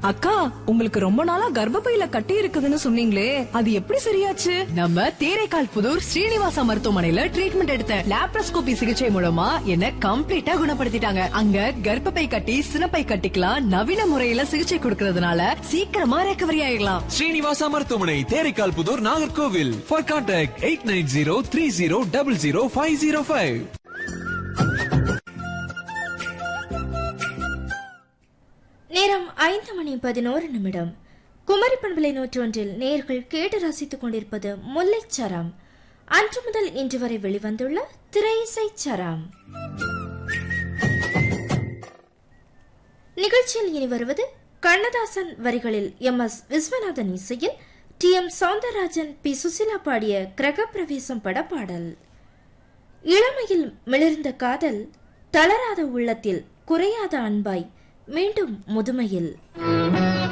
அக்கா உங்களுக்கு ரொம்ப நாளா கர்ப்பப்பையில கட்டி இருக்குதுன்னு சொன்னீங்களே அது எப்படி சரியாச்சு நம்ம தேரைக்கால் புதூர் ஸ்ரீனிவாசா மருத்துவமனையில ட்ரீட்மெண்ட் எடுத்த லாப்ரோஸ்கோபி சிகிச்சை மூலமா என்ன கம்ப்ளீட்டா குணப்படுத்திட்டாங்க அங்க கர்ப்பப்பை கட்டி சினப்பை கட்டிக்கலாம் நவீன முறையில சிகிச்சை கொடுக்கறதுனால சீக்கிரமா ரெக்கவரி ஆயிடலாம் ஸ்ரீனிவாசா மருத்துவமனை Theraikal Pudur Nagercoil for contact eight nine zero three zero double zero five zero five நேரம் ஐந்து மணி பதினோரு நிமிடம் குமரி பண்பலை நூற்றொன்றில் நேர்கள் கேட்டு ரசித்துக் கொண்டிருப்பது முல்லைச் சரம் அன்று முதல் இன்று வரை வெளிவந்துள்ள திரையிசை சரம் நிகழ்ச்சியில் இனி வருவது கண்ணதாசன் வரிகளில் எம் எஸ் விஸ்வநாதன் இசையில் T M Soundararajan P Susheela பாடிய கிரகப்பிரவேசம் பட பாடல் இளமையில் மிளிர்ந்த காதல் தளராத உள்ளத்தில் குறையாத அன்பாய் மீண்டும் முதுமையில்